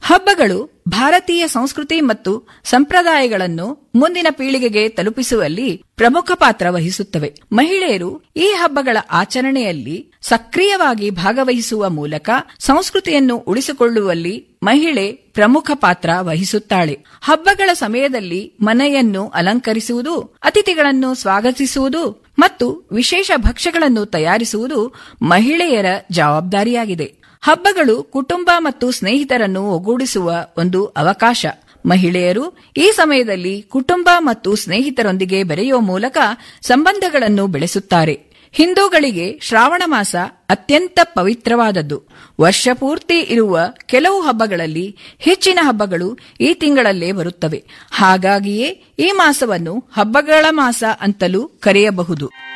ಹಬ್ಬಗಳು ಭಾರತೀಯ ಸಂಸ್ಕೃತಿ ಮತ್ತು ಸಂಪ್ರದಾಯಗಳನ್ನು ಮುಂದಿನ ಪೀಳಿಗೆಗೆ ತಲುಪಿಸುವಲ್ಲಿ ಪ್ರಮುಖ ಪಾತ್ರ ವಹಿಸುತ್ತವೆ ಮಹಿಳೆಯರು ಈ ಹಬ್ಬಗಳ ಆಚರಣೆಯಲ್ಲಿ ಸಕ್ರಿಯವಾಗಿ ಭಾಗವಹಿಸುವ ಮೂಲಕ ಸಂಸ್ಕೃತಿಯನ್ನು ಉಳಿಸಿಕೊಳ್ಳುವಲ್ಲಿ ಮಹಿಳೆ ಪ್ರಮುಖ ಪಾತ್ರ ವಹಿಸುತ್ತಾಳೆ ಹಬ್ಬಗಳ ಸಮಯದಲ್ಲಿ ಮನೆಯನ್ನು ಅಲಂಕರಿಸುವುದು ಅತಿಥಿಗಳನ್ನು ಸ್ವಾಗತಿಸುವುದು ಮತ್ತು ವಿಶೇಷ ಭಕ್ಷ್ಯಗಳನ್ನು ತಯಾರಿಸುವುದು ಮಹಿಳೆಯರ ಜವಾಬ್ದಾರಿಯಾಗಿದೆ ಹಬ್ಬಗಳು ಕುಟುಂಬ ಮತ್ತು ಸ್ನೇಹಿತರನ್ನು ಒಗ್ಗೂಡಿಸುವ ಒಂದು ಅವಕಾಶ ಮಹಿಳೆಯರು ಈ ಸಮಯದಲ್ಲಿ ಕುಟುಂಬ ಮತ್ತು ಸ್ನೇಹಿತರೊಂದಿಗೆ ಬೆರೆಯುವ ಮೂಲಕ ಸಂಬಂಧಗಳನ್ನು ಬೆಳೆಸುತ್ತಾರೆ ಹಿಂದೂಗಳಿಗೆ ಶ್ರಾವಣ ಮಾಸ ಅತ್ಯಂತ ಪವಿತ್ರವಾದದ್ದು ವರ್ಷಪೂರ್ತಿ ಇರುವ ಕೆಲವು ಹಬ್ಬಗಳಲ್ಲಿ ಹೆಚ್ಚಿನ ಹಬ್ಬಗಳು ಈ ತಿಂಗಳಲ್ಲೇ ಬರುತ್ತವೆ ಹಾಗಾಗಿಯೇ ಈ ಮಾಸವನ್ನು ಹಬ್ಬಗಳ ಮಾಸ ಅಂತಲೂ ಕರೆಯಬಹುದು